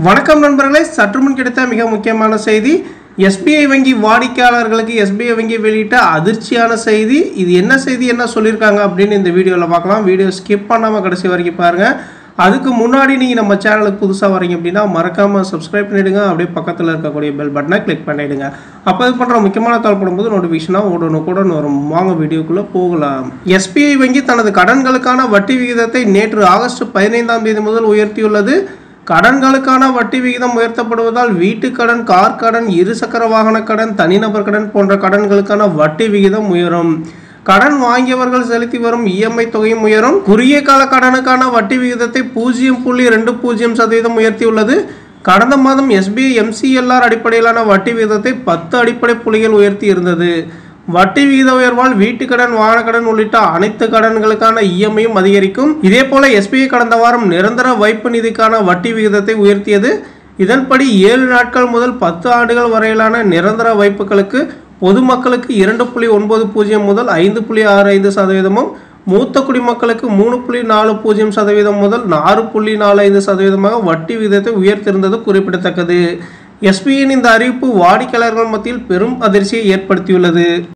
வணக்கம் நண்பர்களே சற்று முன் கிடைத்த மிக முக்கியமான செய்தி எஸ்பிஐ வங்கி வாடிக்கையாளர்களுக்கு எஸ்பிஐ வங்கி வெளியிட்ட அதிர்ச்சியான செய்தி இது என்ன செய்தி என்ன சொல்லியிருக்காங்க அப்படின்னு இந்த வீடியோவில் பார்க்கலாம் வீடியோ ஸ்கிப் பண்ணாமல் கடைசி வரைக்கும் பாருங்கள் அதுக்கு முன்னாடி நீங்கள் நம்ம சேனலுக்கு புதுசாக வரீங்க அப்படின்னா மறக்காமல் சப்ஸ்கிரைப் பண்ணிவிடுங்க அப்படியே பக்கத்தில் இருக்கக்கூடிய பெல் பட்டனை கிளிக் பண்ணிவிடுங்க அப்போ இது பண்ணுற முக்கியமான தகவல் போடும்போது நோட்டிஃபிகேஷனாக உடனுக்குடன் வரும் வாங்க வீடியோக்குள்ளே போகலாம் எஸ்பிஐ வங்கி தனது கடன்களுக்கான வட்டி விகிதத்தை நேற்று ஆகஸ்ட் பதினைந்தாம் தேதி முதல் உயர்த்தியுள்ளது கடன்களுக்கான வட்டி விகிதம் உயர்த்தப்படுவதால் வீட்டுக் கடன் கார் கடன் இருசக்கர வாகன கடன் தனிநபர் கடன் போன்ற கடன்களுக்கான வட்டி விகிதம் உயரும் கடன் வாங்கியவர்கள் செலுத்தி வரும் இஎம்ஐ தொகையும் உயரும் குறுகிய கால கடனுக்கான வட்டி விகிதத்தை பூஜ்ஜியம் புள்ளி ரெண்டு பூஜ்ஜியம் சதவீதம் உயர்த்தியுள்ளது கடந்த மாதம் எஸ்பிஐ எம்சிஎல்ஆர் அடிப்படையிலான வட்டி விகிதத்தை பத்து அடிப்படை புள்ளிகள் உயர்த்தி இருந்தது வட்டி விகித உயர்வால் வீட்டு கடன் வாகன கடன் உள்ளிட்ட அனைத்து கடன்களுக்கான இஎம்ஐயும் அதிகரிக்கும் இதே போல எஸ்பிஐ கடந்த வாரம் நிரந்தர வைப்பு நிதிக்கான வட்டி விகிதத்தை உயர்த்தியது இதன்படி ஏழு நாட்கள் முதல் பத்து ஆண்டுகள் வரையிலான நிரந்தர வைப்புகளுக்கு பொதுமக்களுக்கு இரண்டு புள்ளி ஒன்பது பூஜ்ஜியம் முதல் ஐந்து புள்ளி ஆறு ஐந்து சதவீதமும் மூத்த குடிமக்களுக்கு மூணு புள்ளி நாலு பூஜ்ஜியம் சதவீதம் முதல் ஆறு புள்ளி நாலு ஐந்து சதவீதமாக வட்டி விகிதத்தை உயர்த்திருந்தது குறிப்பிடத்தக்கது எஸ்பியின் இந்த அறிவிப்பு வாடிக்கையாளர்கள் மத்தியில் பெரும் அதிர்ச்சியை ஏற்படுத்தியுள்ளது